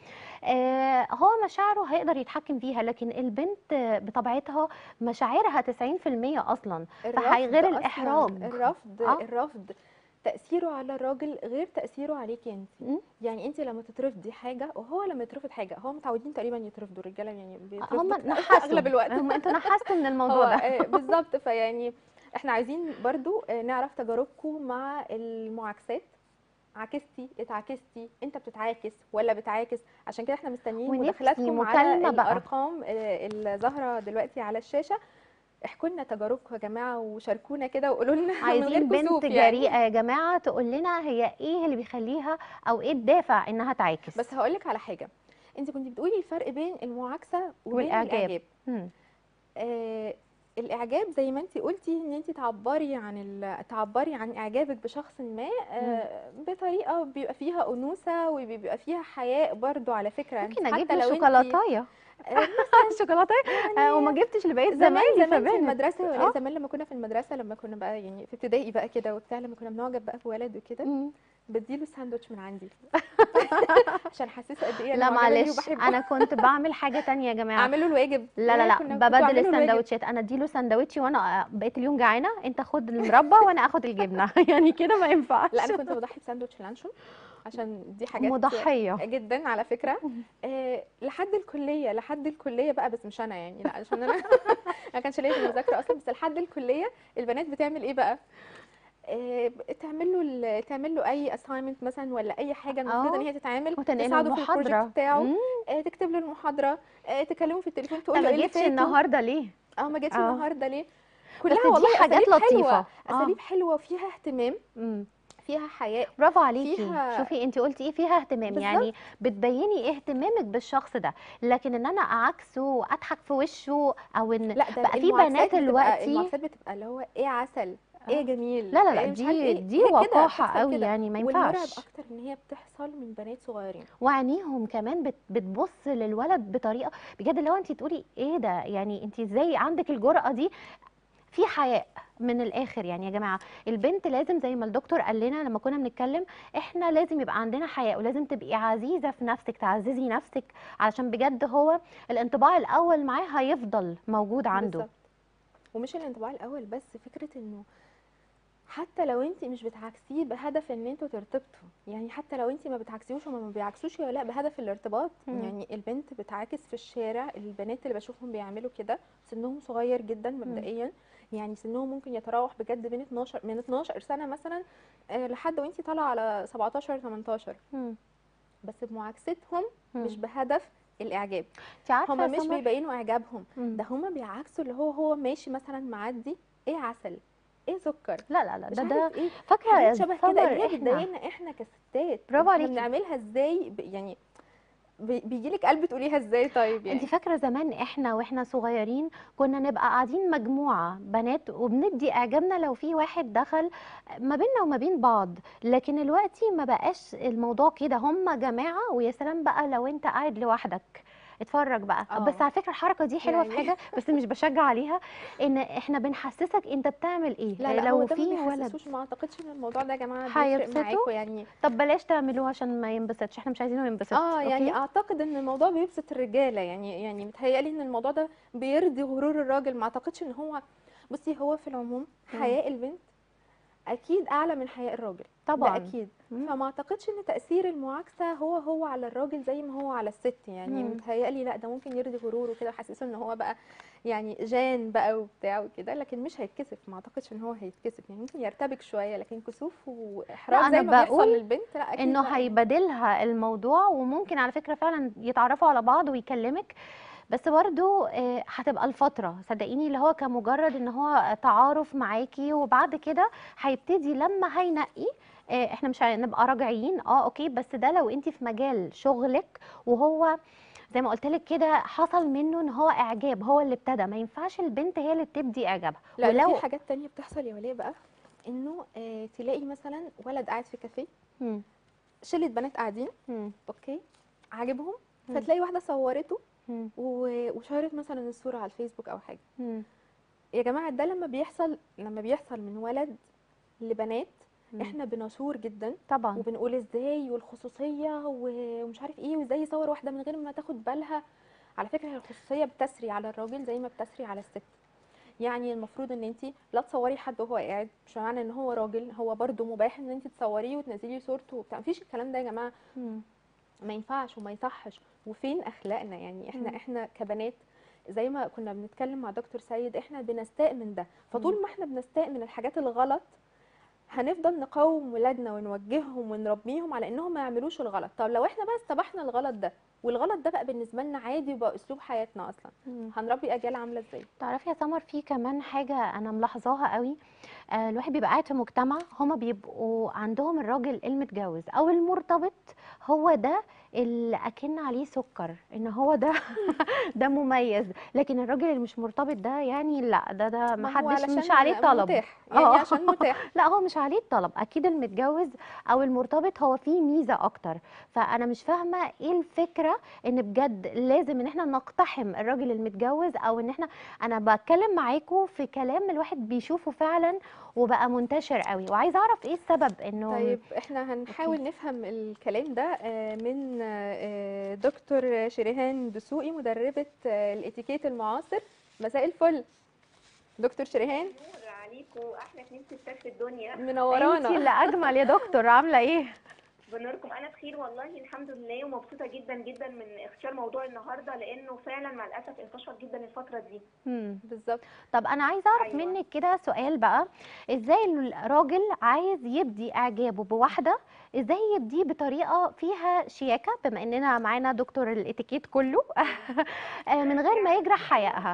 آه، هو مشاعره هيقدر يتحكم فيها لكن البنت آه، بطبيعتها مشاعرها 90% اصلا فهيغير أصلاً الإحراج. الرفض آه. الرفض تأثيره على الراجل غير تأثيره عليكي انت مم. يعني انت لما تترفضي حاجة وهو لما يترفض حاجة هو متعودين تقريبا يترفضوا الرجالة يعني بيترفضوا هم كتير نحسوا اغلب الوقت هم انتوا نحستوا من هو الموضوع ده آه، بالظبط فيعني احنا عايزين برضو آه، نعرف تجاربكم مع المعاكسات عاكستي اتعاكستي انت بتتعاكس ولا بتعاكس عشان كده احنا مستنيين ونفسي مداخلاتكم على مكالمة بقى. الارقام آه، اللي ظاهره دلوقتي على الشاشه احكوا لنا تجاربكم يا جماعه وشاركونا كده وقولوا لنا من غير عايزين بنت كسوف يعني. جريئه يا جماعه تقول لنا هي ايه اللي بيخليها او ايه الدافع انها تعاكس بس هقول لك على حاجه انت كنت بتقولي الفرق بين المعاكسه وبين والإعجاب. الاعجاب مم. آه الاعجاب زي ما انت قلتي ان انت تعبري عن ال- تعبري عن اعجابك بشخص ما آه بطريقه بيبقى فيها انوثه وبيبقى فيها حياء برضو على فكره ممكن انت اجيب حتى له لو انت شوكولاتايه آه، شوكولاتايه آه، وما جبتش لبقيه زمان زمايلي زمان في فبانت. المدرسه آه. ولا زمان لما كنا في المدرسه لما كنا بقى يعني في ابتدائي بقى كده وبتاع لما كنا بنعجب بقى بولد وكده مم. بديله ساندوتش من عندي عشان احسسه قد ايه لا انا معجبة بيه معلش وبحبه. انا كنت بعمل حاجه تانية يا جماعه اعمل له الواجب لا لا يا لا كنا- كنتوا ببدل اعملوا الواجب. السندوتشات انا اديله سندوتشي وانا بقيت اليوم جعانه انت خد المربى وانا اخد الجبنه يعني كده ما ينفعش لا انا كنت بضحي بساندوتش لانشون عشان دي حاجات مضحيه جدا على فكره آه لحد الكليه لحد الكليه بقى بس مش انا يعني لا عشان انا ما كانش ليا في المذاكره اصلا بس لحد الكليه البنات بتعمل ايه بقى آه تعمل له ال- تعمل له اي اساينمنت مثلا ولا اي حاجه المفروض آه. ان هي تتعمل وتنقل تساعده في المحاضره البروجكت بتاعه مم. آه تكتب له المحاضره آه تكلمه في التليفون تقول انت له ما ايه اللي جيتش فاته النهارده ليه اه ما جيتش آه. النهارده ليه بس كلها دي والله حاجات أساليب لطيفه حلوة. آه. اساليب حلوه وفيها اهتمام مم. فيها حياء برافو عليكي فيها- شوفي انت قلتي ايه فيها اهتمام بالظبط. يعني بتبيني اهتمامك بالشخص ده لكن ان انا اعكسه واضحك في وشه او ان لا ده بقى في المعاكسات بنات بتبقى- دلوقتي- المعاكسات بتبقى اللي هو ايه عسل ايه جميل لا لا لا إيه مش عارف دي إيه. دي هي كده وقاحه بتحصل قوي كده. يعني ما والمرعب ينفعش اكتر ان هي بتحصل من بنات صغيرين وعينيهم كمان بت بتبص للولد بطريقه بجد اللي هو انت تقولي ايه ده يعني انت ازاي عندك الجرأه دي في حياء من الاخر يعني يا جماعه البنت لازم زي ما الدكتور قال لنا لما كنا بنتكلم احنا لازم يبقى عندنا حياء ولازم تبقي عزيزه في نفسك تعززي نفسك علشان بجد هو الانطباع الاول معاه هيفضل موجود عنده بالظبط. ومش الانطباع الاول بس فكره انه حتى لو انت مش بتعكسيه بهدف ان انتوا ترتبطوا يعني حتى لو انت ما بتعكسيوش وما ما بيعكسوش ولا لا بهدف الارتباط مم. يعني البنت بتعاكس في الشارع البنات اللي بشوفهم بيعملوا كده سنهم صغير جدا مبدئيا يعني سنهم ممكن يتراوح بجد بين 12 من 12 سنه مثلا آه، لحد وانتي طالعه على 17 18 مم. بس بمعاكستهم مم. مش بهدف الاعجاب انت عارفه هما يا مش سمر؟ بيبينوا اعجابهم مم. ده هما بيعكسوا اللي هو هو ماشي مثلا معدي ايه عسل ايه سكر لا لا لا مش ده ده عارف ايه فاكره حاجات يا شبه سمر كده اللي هي احنا بتضايقنا احنا كستات برافو احنا عليكي. بنعملها ازاي ب- يعني بيجي لك قلب تقوليها ازاي طيب يعني انت فاكره زمان احنا واحنا صغيرين كنا نبقى قاعدين مجموعه بنات وبندي اعجابنا لو في واحد دخل ما بيننا وما بين بعض لكن دلوقتي ما بقاش الموضوع كده هم جماعه ويا سلام بقى لو انت قاعد لوحدك اتفرج بقى اه. بس على فكره الحركه دي حلوه في يعني. حاجه بس مش بشجع عليها ان احنا بنحسسك انت بتعمل ايه لا لا لو هو ده في ما ولد بيحسسوش ما اعتقدش ان الموضوع ده يا جماعه بيفرق هيبسطه؟ معاكم يعني طب بلاش تعملوه عشان ما ينبسطش احنا مش عايزينه ينبسط اه يعني أوكي؟ اعتقد ان الموضوع بيبسط الرجاله يعني يعني متهيألي ان الموضوع ده بيرضي غرور الراجل ما اعتقدش ان هو بصي هو في العموم مم. حياء البنت اكيد اعلى من حياء الراجل طبعا ده اكيد مم. فما اعتقدش ان تاثير المعاكسه هو هو على الراجل زي ما هو على الست يعني مم. متهيألي لا ده ممكن يرضي غروره كده ويحسسه ان هو بقى يعني جان بقى وبتاع وكده لكن مش هيتكسف ما اعتقدش ان هو هيتكسف يعني ممكن يرتبك شويه لكن كسوف واحراج لا، زي أنا ما بيحصل بقول للبنت لا اكيد انه لا. هيبادلها الموضوع وممكن على فكره فعلا يتعرفوا على بعض ويكلمك بس برضو آه، هتبقى الفتره صدقيني اللي هو كمجرد ان هو تعارف معاكي وبعد كده هيبتدي لما هينقي آه، احنا مش هنبقى راجعين اه اوكي بس ده لو انت في مجال شغلك وهو زي ما قلت لك كده حصل منه ان هو اعجاب هو اللي ابتدى ما ينفعش البنت هي اللي تبدي اعجابها لا ده ولو في حاجات تانية بتحصل يا ولاء بقى انه آه تلاقي مثلا ولد قاعد في كافيه مم، شلة بنات قاعدين مم، اوكي عاجبهم مم. فتلاقي واحدة صورته مم، و- وشهرت مثلا الصورة على الفيسبوك او حاجة مم، يا جماعة ده لما بيحصل لما بيحصل من ولد لبنات مم. احنا بنشور جدا طبعا وبنقول ازاي والخصوصية و- ومش عارف ايه وازاي يصور واحدة من غير ما تاخد بالها على فكرة هي الخصوصية بتسري على الراجل زي ما بتسري على الست يعني المفروض ان انت لا تصوري حد وهو قاعد مش معنى ان هو راجل هو برضو مباح ان انت تصوريه وتنزلي صورته وبتاع مفيش الكلام ده يا جماعه مم. ما ينفعش وما يصحش وفين اخلاقنا يعني احنا مم. احنا كبنات زي ما كنا بنتكلم مع دكتور سيد احنا بنستاء من ده فطول ما احنا بنستاء من الحاجات الغلط هنفضل نقاوم ولادنا ونوجههم ونربيهم على انهم ما يعملوش الغلط طب لو احنا بقى استبحنا الغلط ده والغلط ده بقى بالنسبه لنا عادي وبقى اسلوب حياتنا اصلا مم. هنربي اجيال عامله ازاي تعرفي يا سمر في كمان حاجة أنا ملاحظاها قوي آه الواحد بيبقى قاعد في مجتمع هما بيبقوا عندهم الراجل المتجوز أو المرتبط هو ده اللي أكن عليه سكر إن هو ده ده مميز لكن الراجل اللي مش مرتبط ده يعني لا ده ده ما هو محدش علشان مش عليه طلب متاح يعني آه. عشان متاح لا هو مش عليه الطلب اكيد المتجوز او المرتبط هو فيه ميزه اكتر فانا مش فاهمه ايه الفكره ان بجد لازم ان احنا نقتحم الراجل المتجوز او ان احنا انا بتكلم معاكم في كلام الواحد بيشوفه فعلا وبقى منتشر قوي وعايزه اعرف ايه السبب انه طيب احنا هنحاول نفهم الكلام ده آه، من آه، دكتور شريهان دسوقي مدربة آه، الاتيكيت المعاصر مساء الفل دكتور شريهان نور عليكم احلى اتنين ستات في الدنيا انت منورانا اللي اجمل يا دكتور عامله ايه بنوركم انا بخير والله الحمد لله ومبسوطه جدا جدا من اختيار موضوع النهارده لانه فعلا مع الاسف انتشر جدا الفتره دي مم. بالظبط طب انا عايزه اعرف أيوة. منك كده سؤال بقى ازاي الراجل عايز يبدي اعجابه بواحده ازاي يبديه بطريقه فيها شياكه بما اننا معانا دكتور الاتيكيت كله آه، من غير ما يجرح حيائها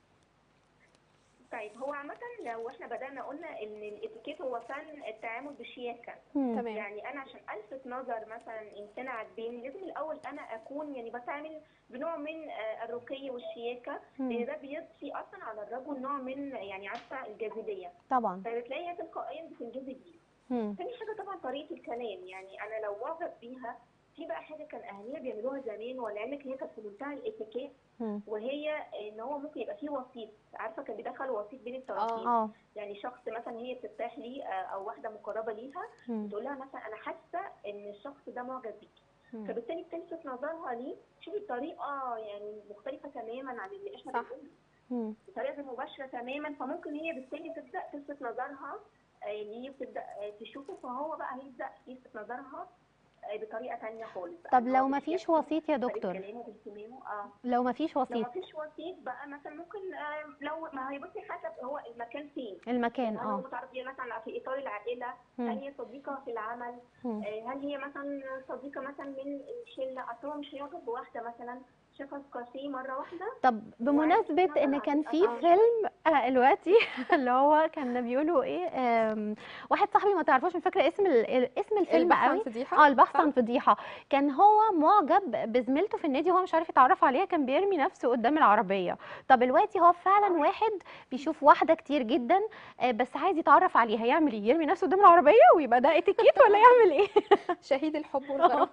طيب هو عامه لو احنا بدانا قلنا ان الاتيكيت هو فن التعامل بشياكه مم. تمام يعني انا عشان الفت نظر مثلا انسان عجباني لازم الاول انا اكون يعني بتعامل بنوع من آه، الرقي والشياكه لان مم. ده بيضفي اصلا على الرجل نوع من يعني عارفه الجاذبيه طبعا فبتلاقيها تلقائيا بتنجذب بيه مم. تاني حاجه طبعا طريقه الكلام يعني انا لو معجب بيها في بقى حاجه كان اهالينا بيعملوها زمان ولعلمك هي كانت في منتهى الاتيكيت مم. وهي ان هو ممكن يبقى فيه وسيط عارفه كان بيدخل وسيط بين الطرفين اه يعني شخص مثلا هي بترتاح ليه آه، او واحده مقربه ليها مم. تقول لها مثلا انا حاسه ان الشخص ده معجب بيكي مم. فبالتالي بتلفت نظرها ليه شوفي الطريقه يعني مختلفه تماما عن اللي احنا صح. بنقوله مم. بطريقه مباشره تماما فممكن هي بالتالي تبدا تلفت نظرها آه، ليه وتبدا آه، تشوفه فهو بقى هيبدا يلفت نظرها آه، بطريقه تانية خالص بقى طب إن لو هو ما فيش بيحكي وسيط يا طريقة دكتور كلامه باهتمامه اه لو ما فيش لو وسيط ما فيش وسيط بقى مثلا ممكن آه، لو ما هي بصي حسب هو المكان فين المكان هل هو اه متعرض مثلا في اطار العائله مم. هل هي صديقه في العمل مم. آه، هل هي مثلا صديقه مثلا من الشله اصل هو مش هيعجب بواحده مثلا شافها في كافيه مره واحده طب بمناسبة مثلاً ان كان هتبقى في صعبة فيلم آه، دلوقتي اللي هو كان بيقولوا ايه آم، واحد صاحبي ما تعرفوش مش فاكرة اسم ال- ال- اسم الفيلم البحث عن قوي فضيحه اه البحث صح؟ عن فضيحة كان هو معجب بزميلته في النادي وهو مش عارف يتعرف عليها كان بيرمي نفسه قدام العربية طب دلوقتي هو فعلا واحد بيشوف واحدة كتير جدا آه، بس عايز يتعرف عليها يعمل ايه يرمي نفسه قدام العربية ويبقى ده اتيكيت ولا يعمل ايه شهيد الحب والغرام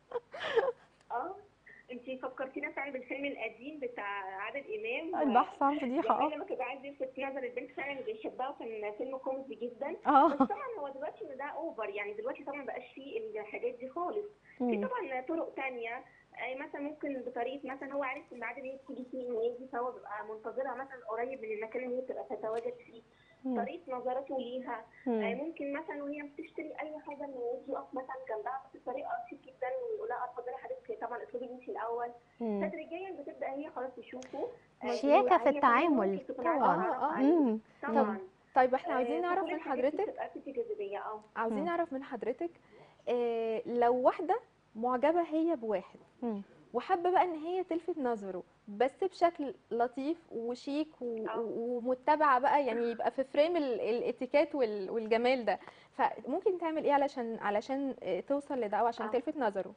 اه انت فكرتينا فعلا بالفيلم القديم بتاع عادل امام البحث عن فضيحة جميل اه لما كان عايز يلفت نظر البنت فعلا اللي بيحبها وكان فيلم كوميدي جدا بس اه طبعا هو دلوقتي إن ده اوفر يعني دلوقتي طبعا مبقاش فيه الحاجات دي خالص في مم. طبعا طرق تانية آه، مثلا ممكن بطريقه مثلا هو عارف ان عادل هي بتيجي فيه النادي فهو بيبقى منتظرها مثلا قريب من المكان اللي هي بتبقى تتواجد فيه مم. طريقه نظراته ليها آه، مم. ممكن مثلا وهي بتشتري اي حاجه من النادي يقف مثلا جنبها بس بطريقه شيك جدا ويقول لها اتفضلي حضرتك طبعا اطلبي انت الاول مم. تدريجيا بتبدا هي خلاص تشوفه آه، شياكة في هي كمان التعامل. ممكن تكون عايزة طبعاً. تعرف آه، آه. عليه. مم. طبعا طيب احنا آه، عاوزين نعرف فكل من الحاجات دي حضرتك بتبقى في جاذبيه اه عاوزين مم. نعرف من حضرتك آه لو واحده معجبه هي بواحد مم. وحابه بقى ان هي تلفت نظره بس بشكل لطيف وشيك و- آه. و- ومتبعه بقى يعني يبقى في فريم ال- الاتيكيت وال- والجمال ده فممكن تعمل ايه علشان علشان آه، توصل لده او عشان آه. تلفت نظره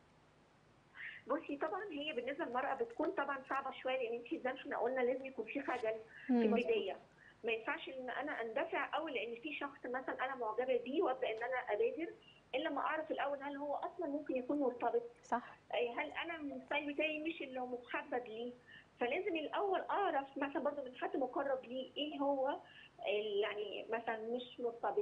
بصي طبعا هي بالنسبه للمراه بتكون طبعا صعبه شويه لان انت زي ما احنا قلنا لازم يكون في خجل في مم. البدايه ما ينفعش ان انا اندفع قوي لان في شخص مثلا انا معجبه بيه وابدا ان انا ابادر الا ما اعرف الاول هل هو اصلا ممكن يكون مرتبط صح أي هل انا من الستايل بتاعي مش اللي هو محبب ليه فلازم الاول اعرف مثلا برضه من حد مقرب ليه ايه هو ال- يعني مثلا مش مرتبط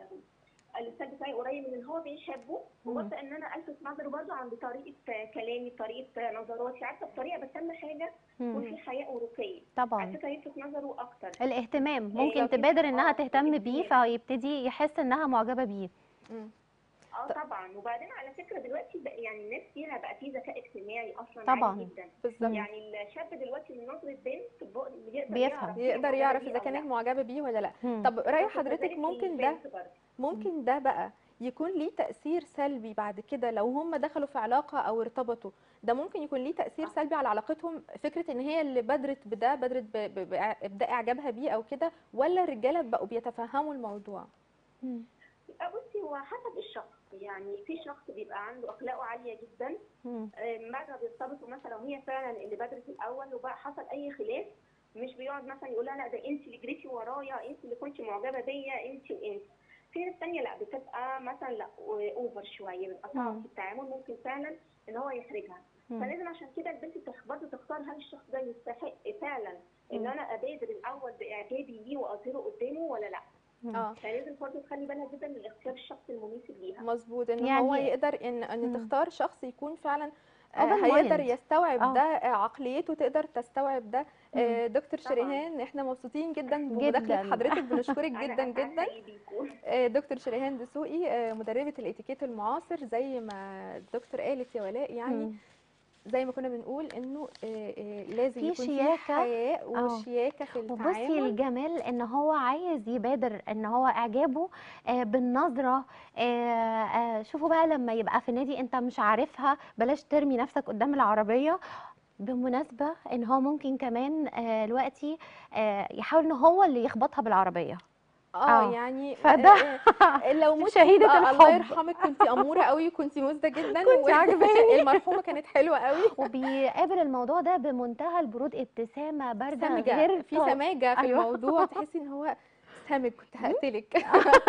آه، الستايل بتاعي قريب من اللي هو بيحبه مم. وابدا ان انا الفت نظره برضه عند طريقه آه، كلامي طريقه آه، نظراتي عارفه بطريقه بس اهم حاجه يكون مم. في حياء ورقي طبعا على فكره يلفت نظره اكتر الاهتمام إيه، ممكن لو في- تبادر انها آه، تهتم بيه الاهتمام. فيبتدي يحس انها معجبه بيه مم. اه طبعا وبعدين على فكره دلوقتي بقى يعني الناس فيها بقى في ذكاء اجتماعي اصلا طبعاً. عالي جدا بالظبط يعني الشاب دلوقتي من نظره بنت بق- يقدر بيفهم. يعرف هي يقدر معجبة يعرف بيه اذا أو كانت لا. معجبه بيه ولا لا مم. طب راي بس حضرتك كذلك ممكن ده البنت برضه. ممكن ده بقى يكون ليه تأثير سلبي بعد كده لو هم دخلوا في علاقة أو ارتبطوا ده ممكن يكون ليه تأثير آه. سلبي على علاقتهم فكرة إن هي اللي بدرت بده بدرت ب- ب- بإبداء إعجابها بيه أو كده ولا الرجالة بقوا بيتفهموا الموضوع مم. لا بصي هو حسب الشخص يعني في شخص بيبقى عنده اخلاقه عاليه جدا مم. آه، مره بيرتبطوا مثلا وهي فعلا اللي بدرت الاول وبقى حصل اي خلاف مش بيقعد مثلا يقول لها لا ده انت اللي جريتي ورايا انت اللي كنت معجبه بيا انت وانت في ناس تانية لا بتبقى مثلا لا اوفر شويه بيبقى صعب مم. في التعامل ممكن فعلا ان هو يحرجها مم. فلازم عشان كده البنت تخ- برضه تختار هل الشخص ده يستحق فعلا ان مم. انا ابادر الاول باعجابي ليه واظهره قدامه ولا لا مم. اه فلازم برضه تخلي بالها جدا من اختيار الشخص المناسب ليها مظبوط ان يعني- هو يقدر ان ان مم. تختار شخص يكون فعلا آه، Open هيقدر mind. يستوعب آه. ده آه، عقليته تقدر تستوعب ده آه، دكتور طبعاً. شريهان احنا مبسوطين جدا بمداخله جداً. حضرتك بنشكرك أنا جدا أسعد جدا حقيقي بيكم. آه، دكتور شريهان دسوقي آه، مدربة الاتيكيت المعاصر زي ما الدكتور قالت يا ولاء يعني مم. زي ما كنا بنقول انه آه، آه، لازم في يكون في شياكة. حياء آه. وشياكة في وبصي التعامل الجمال ان هو عايز يبادر ان هو اعجابه آه، بالنظره آه، آه، شوفوا بقى لما يبقى في نادي انت مش عارفها بلاش ترمي نفسك قدام العربيه بمناسبه ان هو ممكن كمان آه، دلوقتي آه، يحاول ان هو اللي يخبطها بالعربيه اه آه. يعني فده آه، آه، لو مت شهيدة يبقى الله الحب. يرحمك كنت اموره قوي كنت مزده جدا كنتي عجباني. المرحومه كانت حلوه قوي وبيقابل الموضوع ده بمنتهى البرود ابتسامه بارده سمجه غير في طا- سماجه في أيوة. الموضوع تحسي ان هو سامج كنت هقتلك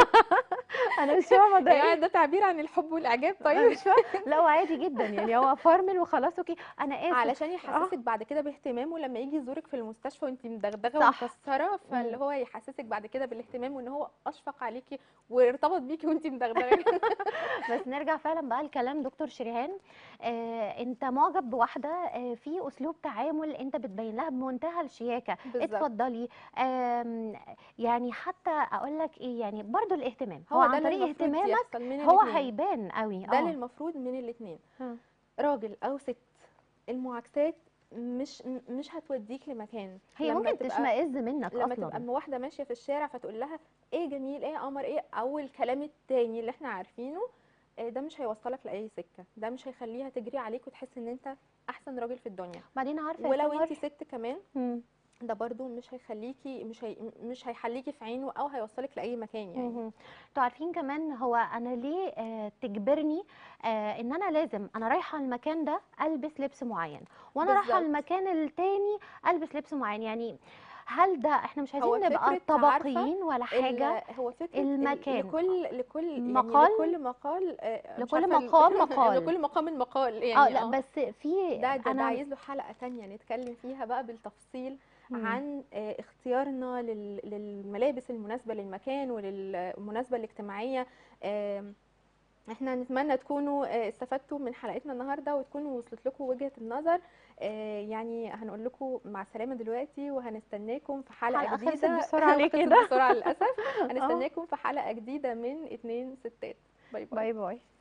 انا مش فاهمه ده يعني ايه ده تعبير عن الحب والاعجاب أنا طيب مش فاهمة. لا هو عادي جدا يعني هو فرمل وخلاص اوكي انا اسف علشان يحسسك بعد كده باهتمامه لما يجي يزورك في المستشفى وانت مدغدغه صح. ومكسره فاللي مم. هو يحسسك بعد كده بالاهتمام وان هو اشفق عليكي وارتبط بيكي وانت مدغدغه بس نرجع فعلا بقى لكلام دكتور شريهان آه انت معجب بواحده آه في اسلوب تعامل انت بتبين لها بمنتهى الشياكه بالظبط. اتفضلي آم، يعني حتى اقول لك ايه يعني برضو الاهتمام هو هو عن ده اللي طريق المفروض اهتمامك يحصل من هو الاتنين. هيبان قوي ده اه اللي المفروض من الاثنين ها. راجل او ست المعاكسات مش م- مش هتوديك لمكان هي لما ممكن تبقى- تشمئز منك لما اصلا تبقى أما واحده ماشيه في الشارع فتقول لها ايه جميل ايه قمر ايه او الكلام التاني اللي احنا عارفينه آه، ده مش هيوصلك لاي سكه ده مش هيخليها تجري عليك وتحس ان انت احسن راجل في الدنيا بعدين عارفه يا ولو سمر انت ست كمان مم. ده برضو مش هيخليكي مش هي مش هيحليكي في عينه او هيوصلك لاي مكان يعني مهم. انتوا عارفين كمان هو انا ليه آه تجبرني آه ان انا لازم انا رايحه المكان ده البس لبس معين وانا رايحه بالظبط. المكان التاني البس لبس معين يعني هل ده احنا مش هو عايزين نبقى فكرة عارفة طبقيين ولا حاجه ال- هو فكره ال- المكان. لكل لكل مقال؟ يعني لكل مقال آه، مش لكل عارفة ال- مقام مقال. لكل مقام مقال يعني اه لا بس في ده ده, ده انا عايز له حلقه تانية نتكلم فيها بقى بالتفصيل مم. عن آه، اختيارنا لل- للملابس المناسبه للمكان وللمناسبه الاجتماعيه آم، احنا نتمنى تكونوا آه، استفدتوا من حلقتنا النهارده وتكونوا وصلت لكم وجهه النظر آه، يعني هنقول لكم مع السلامه دلوقتي وهنستناكم في حلقه الحلقة خلصت جديده بسرعة ليه خلصت كده؟ بسرعه للاسف هنستناكم في حلقه جديده من اتنين ستات باي باي باي باي